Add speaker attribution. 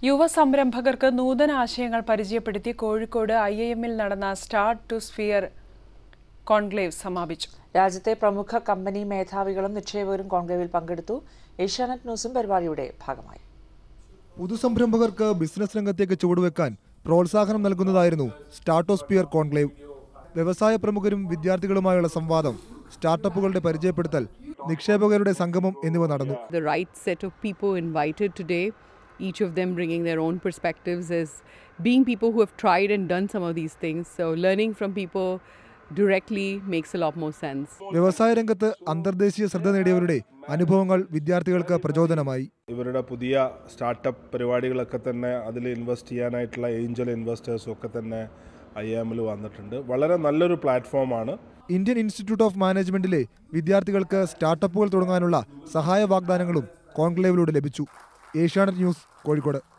Speaker 1: യുവ സംരംഭകർക്ക് നൂതന ആശയങ്ങൾ പരിചയപ്പെടുത്തി കോഴിക്കോട് ഐ ഐ എമ്മിൽ നടന്ന സ്റ്റാർട്ട് ടു സ്ഫിയർ കോൺക്ലേവ് സമാപിച്ചു
Speaker 2: രാജ്യത്തെ പ്രമുഖ കമ്പനി മേധാവികളും നിക്ഷേപകരും കോൺക്ലേവിൽ പങ്കെടുത്തു ഏഷ്യാനെറ്റ് ന്യൂസും പരിപാടിയുടെ ഭാഗമായി
Speaker 3: പുതുസംരംഭകർക്ക് ബിസിനസ് രംഗത്തേക്ക് ചുവടുവെക്കാൻ പ്രോത്സാഹനം നൽകുന്നതായിരുന്നു സ്റ്റാർട്ടോസ്പിയർ കോൺക്ലേവ് വ്യവസായ പ്രമുഖരും വിദ്യാർത്ഥികളുമായുള്ള സംവാദം സ്റ്റാർട്ടപ്പുകളുടെ പരിചയപ്പെടുത്തൽ നിക്ഷേപകരുടെ സംഗമം എന്നിവ നടന്നു
Speaker 4: the right set of people invited today, each of them bringing their own perspectives as being people who have tried and done some of these things. So, learning from people directly makes a lot more sense.
Speaker 3: വ്യവസായ രംഗത്ത് അന്തർദേശീയ ശ്രദ്ധ നേടിയവരുടെ അനുഭവങ്ങൾ വിദ്യാർത്ഥികൾക്ക് പ്രചോദനമായി
Speaker 5: ഇവരുടെ പുതിയ startup പരിപാടികളൊക്കെ തന്നെ അതിൽ ഇൻവെസ്റ്റ് ചെയ്യാനായിട്ടുള്ള ഏഞ്ചൽ ഇൻവെസ്റ്റേഴ്സും ഒക്കെ തന്നെ ഐ എമ്മിൽ വന്നിട്ടുണ്ട് വളരെ നല്ലൊരു പ്ലാറ്റ്ഫോമാണ്
Speaker 3: ഇന്ത്യൻ ഇൻസ്റ്റിറ്റ്യൂട്ട് ഓഫ് മാനേജ്മെന്റിലെ വിദ്യാർത്ഥികൾക്ക് സ്റ്റാർട്ടപ്പുകൾ തുടങ്ങാനുള്ള സഹായ വാഗ്ദാനങ്ങളും കോൺക്ലേവിലൂടെ ലഭിച്ചു ഏഷ്യാനെറ്റ് ന്യൂസ് കോഴിക്കോട്